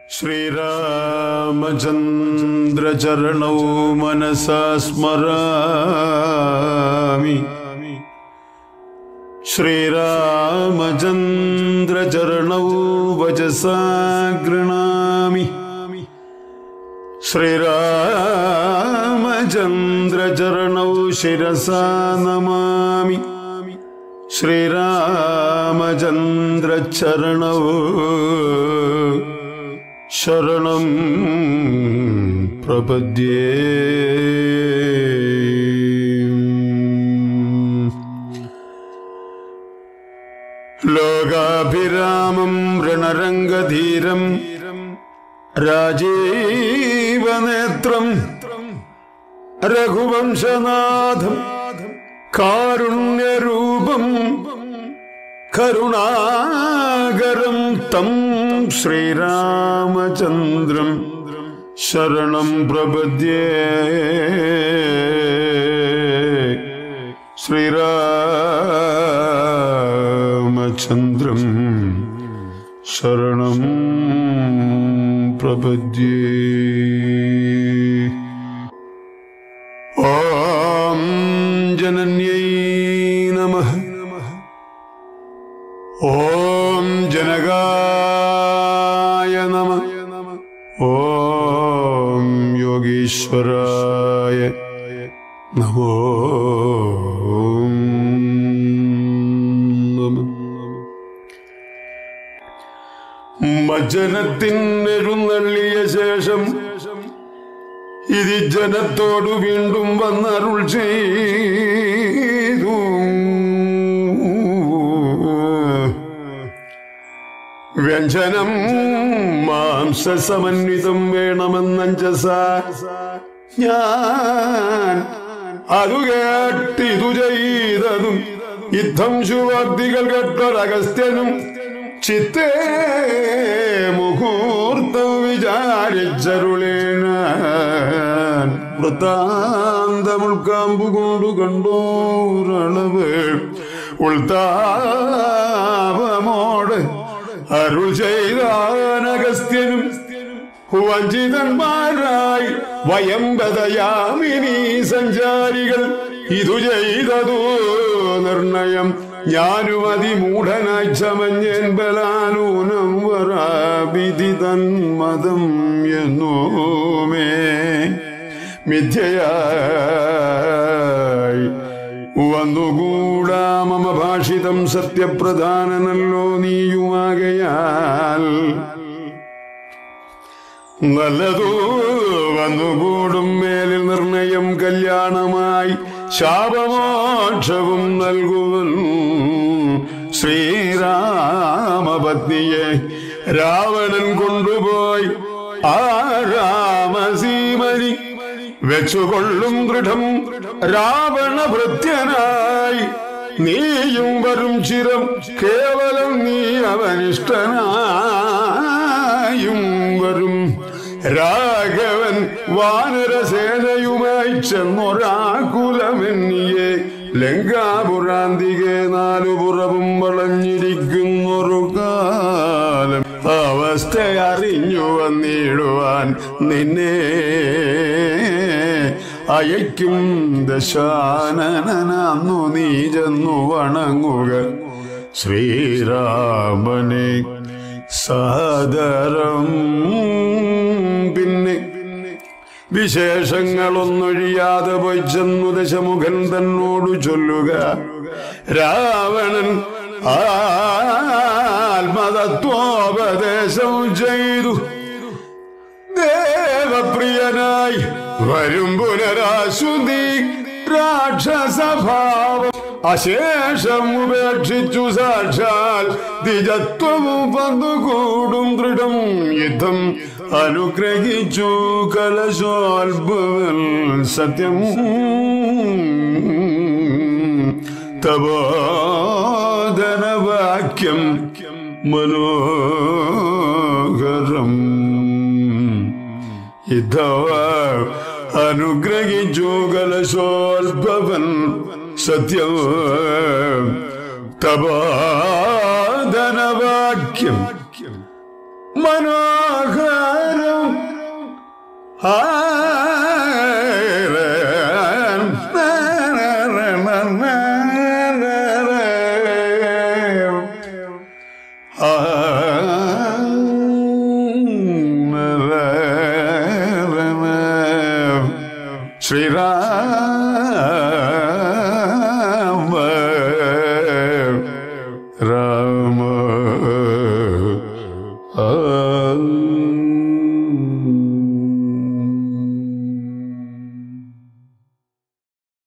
ശ്രീരാമചന്ദ്രചരണൗ മനസാ സ്മരാമി ശ്രീരാമചന്ദ്രചരണൗ വചസാ ഗൃണാമി ശ്രീരാമചന്ദ്രചരണൗ ശിരസാ നമാമി ശ്രീരാമചന്ദ്രചരണൗ ശരണം പ്രപദ്യേ ലോകാഭിരാമം രണരംഗധീരം രാജീവനേത്രം രഘുവംശനാഥം കാരുണ്യരൂപം കരുണാകരം തം ശ്രീരാമചന്ദ്രം ശരണം പ്രപദ്യേ ശ്രീരാമചന്ദ്രം ശരണം പ്രപദ്യേ ഓം ജനന്യൈ നമഃ ഓം ജനകായ നമ ഓം യോഗീശ്വരായ നമോ നമ മജ്ജനത്തിനെഴുന്നള്ളിയ ശേഷം ഇത് ജനത്തോടു വീണ്ടും വന്നരുൾ ചെയ്തു വ്യഞ്ജനം മാംസസമന്വിതം വേണമെന്നഞ്ചസ ഞാൻ അതു കേട്ടിതു ചെയ്തതും യുദ്ധം ശുവാബ്ദികൾ കേട്ടൊരഗസ്ത്യനും ചിത്തേ മുഹൂർത്തം വിചാരിച്ചരുളേന വൃത്താന്തമുൾക്കാമ്പു കൊണ്ടു കണ്ടോരളവ് ഉൾത്താപമോട് അരുൾ ചെയ്താനഗസ്ത്യനും വഞ്ചിതന്മാരായി വയമ്പതയാമിനി സഞ്ചാരികൾ ഇതു ചെയ്തതു നിർണയം ഞാനും അതിമൂഢനായി ചമഞ്ഞേൻ ബലാനൂനം വരാവിധി തന്മതം എന്നോമേ മിഥ്യയായി വന്നുകൂടാ മമ ഭാഷിതം സത്യപ്രധാനനല്ലോ നീയുമാകയാൽ നല്ലതോ വന്നുകൂടും മേലിൽ നിർണയം കല്യാണമായി ശാപമോക്ഷവും നൽകുവൻ ശ്രീരാമപത്നിയെ രാവണൻ കൊണ്ടുപോയി ആ രാമസീമനി വെച്ചുകൊള്ളും ദൃഢം രാവണ ഭൃത്യനായി നീയും വരും ചിരം കേവലം നീ അവനിഷ്ടനായും വരും രാഘവൻ വാനരസേനയുമായി ചെന്നൊരാകുലമെന്നിയെ ലങ്കാപുരാന്തികെ നാലുപുറവും വളഞ്ഞിരിക്കുന്നൊരു കാലം അവസ്ഥ അറിഞ്ഞു വന്നിടുവാൻ നിന്നെ അയക്കും ദശാനനന്നു നീ ചെന്നു വണങ്ങുക ശ്രീരാമനെ സാദരം പിന്നെ വിശേഷങ്ങളൊന്നൊഴിയാതെ പോയി ചെന്നു ദശമുഖൻ തന്നോടു ചൊല്ലുക രാവണൻ ആത്മതത്വോപദേശം ചെയ്തു ദേവപ്രിയനായി വരും പുനരാശുദ്ധി രാക്ഷസഭാവം അശേഷം ഉപേക്ഷിച്ചു സാക്ഷാൽ ദ്വിജത്വവും വന്നുകൂടും ദൃഢം യുദ്ധം അനുഗ്രഹിച്ചു കലശോത്ഭവൽ സത്യം തപോധനവാക്യം മനോഹരം യുദ്ധവ അനുഗ്രഹിച്ചു കലശോത്ഭവൻ സത്യം തപോധനവാക്യം മനോഹരം ശ്രീരാമ രാമ